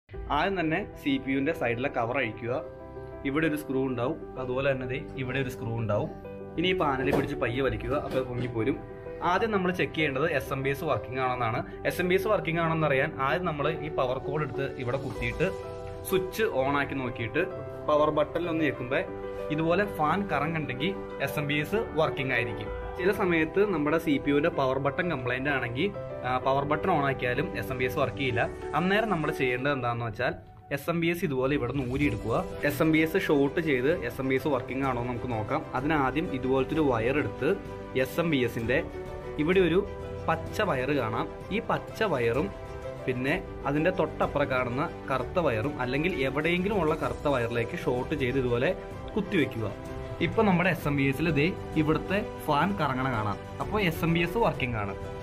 ആദ്യം തന്നെ C P യുവിന്റെ സൈഡിലെ കവർ അഴിക്കുക ഇവിടെ ഒരു സ്ക്രൂ ഉണ്ടാവും അതുപോലെ തന്നെ ദേ ഇവിടെ ഒരു സ്ക്രൂ ഉണ്ടാവും ഇനി ഈ പാനലിൽ പിടിച്ച് പയ്യെ വലിക്കുക അപ്പോൾ പൊങ്ങിപ്പോരും ആദ്യം നമ്മൾ ചെക്ക് ചെയ്യേണ്ടത് S M B S working ആണെന്നാണ് S M B S working ആണെന്ന് അറിയാൻ ആദ്യം നമ്മൾ ഈ പവർ കോഡ് എടുത്ത് ഇവിടെ കുത്തിയിട്ട് സ്വിച്ച് ഓൺ ആക്കി നോക്കിയിട്ട് പവർ ബട്ടണിൽ ഒന്ന് ഞെക്കുമ്പോൾ ഇതുപോലെ ഫാൻ കറങ്ങുണ്ടെങ്കിൽ S M B S working ആയിരിക്കും ചില സമയത്ത് നമ്മുടെ സി പി യുവിന്റെ പവർ ബട്ടൺ കംപ്ലൈന്റ് ആണെങ്കിൽ പവർ ബട്ടൺ ഓൺ ആക്കിയാലും S M B S work ചെയ്യില്ല അന്നേരം നമ്മൾ ചെയ്യേണ്ടത് എന്താണെന്ന് വെച്ചാൽ എസ് എം ബി എസ് ഇതുപോലെ ഇവിടെ നിന്ന് ഊരിയെടുക്കുക S M B S short ചെയ്ത് S M B S working ആണോ എന്ന് നമുക്ക് നോക്കാം അതിനാദ്യം ഇതുപോലത്തെ ഒരു വയർ എടുത്ത് എസ് എം ബി എസിന്റെ ഇവിടെ ഒരു പച്ച വയർ കാണാം ഈ പച്ച വയറും പിന്നെ അതിന്റെ തൊട്ടപ്പുറം കാണുന്ന കറുത്ത വയറും അല്ലെങ്കിൽ എവിടെയെങ്കിലും ഉള്ള കറുത്ത വയറിലേക്ക് ഷോർട്ട് ചെയ്ത് ഇതുപോലെ കുത്തിവെക്കുക ഇപ്പൊ നമ്മുടെ എസ് എം ബി എസിൽ ഇതേ ഇവിടുത്തെ ഫാൻ കറങ്ങണ കാണാം അപ്പോൾ S M B S working ആണ്